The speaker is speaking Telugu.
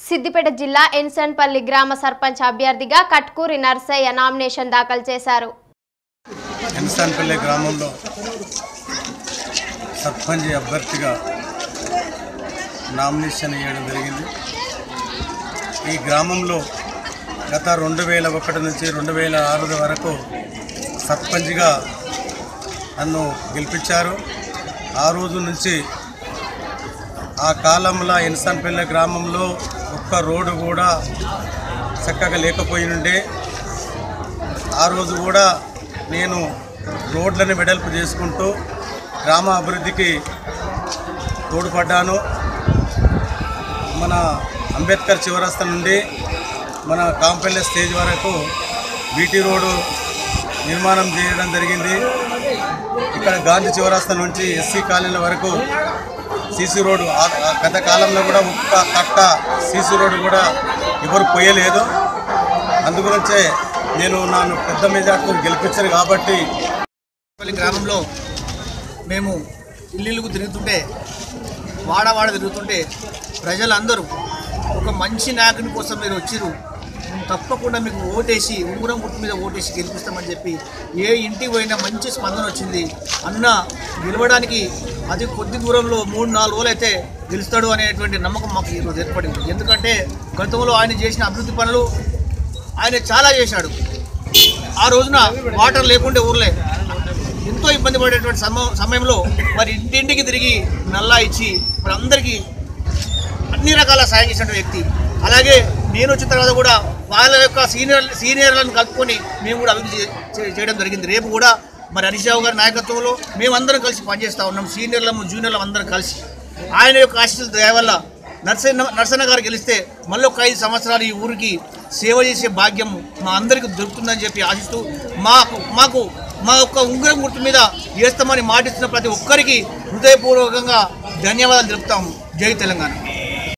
సిద్దిపేట జిల్లా ఎన్సన్పల్లి గ్రామ సర్పంచ్ అభ్యర్థిగా కట్కూరి నర్సయ్య నామినేషన్ దాఖలు చేశారు ఎన్సాన్పల్లి గ్రామంలో సర్పంచ్ అభ్యర్థిగా నామినేషన్ వేయడం జరిగింది ఈ గ్రామంలో గత రెండు వేల ఒకటి నుంచి రెండు వేల ఆరు వరకు సర్పంచ్గా నన్ను గెలిపించారు ఆ రోజు నుంచి ఆ కాలంలో ఎన్సాన్పల్లి గ్రామంలో ఒక్క రోడ్డు కూడా చక్కగా లేకపోయినుండే ఆ రోజు కూడా నేను రోడ్లను వెడల్పు చేసుకుంటూ గ్రామ అభివృద్ధికి తోడ్పడ్డాను మన అంబేద్కర్ చివరస్త నుండి మన కాంపల్లె స్టేజ్ వరకు బీటీ రోడ్డు నిర్మాణం చేయడం జరిగింది ఇక్కడ గాంధీ చివరస్త నుంచి ఎస్సీ కాలనీల వరకు సీసీ రోడ్డు ఆ- ఆ గత కాలంలో కూడా ఒక్క కట్ట సీసీ రోడ్డు కూడా ఎవరు పోయలేదు అందుగురించే నేను నన్ను పెద్ద మెజార్టీతో గెలిపించాను కాబట్టి పల్లి గ్రామంలో మేము ఇల్లు తిరుగుతుంటే వాడవాడ తిరుగుతుంటే ప్రజలందరూ ఒక మంచి నాయకుని కోసం మీరు వచ్చిరు తప్పకుండా మీకు ఓటేసి ఉంగురం గుర్తు మీద ఓటేసి గెలిపిస్తామని చెప్పి ఏ ఇంటికి పోయినా మంచి స్పందన వచ్చింది అన్న గెలవడానికి అతి కొద్ది దూరంలో మూడు నాలుగు రోజులు అయితే గెలుస్తాడు అనేటువంటి నమ్మకం మాకు ఈరోజు ఏర్పడింది ఎందుకంటే గతంలో ఆయన చేసిన అభివృద్ధి పనులు ఆయన చాలా చేశాడు ఆ రోజున వాటర్ లేకుండే ఊర్లే ఎంతో ఇబ్బంది పడేటువంటి సమ సమయంలో మరి ఇంటింటికి తిరిగి నల్లా ఇచ్చి మరి అందరికీ అన్ని రకాల సాయం చేసిన వ్యక్తి అలాగే నేను వచ్చిన తర్వాత కూడా వాళ్ళ యొక్క సీనియర్ సీనియర్లను కలుపుకొని మేము కూడా అభివృద్ధి చే- చే- చేయడం జరిగింది రేపు కూడా మరి హరీష్ రావు గారి నాయకత్వంలో మేమందరం కలిసి పనిచేస్తూ ఉన్నాం సీనియర్లము జూనియర్లం అందరం కలిసి ఆయన యొక్క ఆశీస్సుల దయ వల్ల నర్సన్న నర్సన్న గారు గెలిస్తే మళ్ళీ ఒక ఐదు సంవత్సరాలు ఈ ఊరికి సేవ చేసే భాగ్యం మా అందరికీ దొరుకుతుందని చెప్పి ఆశిస్తూ మాకు మాకు మా యొక్క ఉంగరం గుర్తు మీద వేస్తామని మాటిస్తున్న ప్రతి ఒక్కరికి హృదయపూర్వకంగా ధన్యవాదాలు తెలుపుతాము జై తెలంగాణ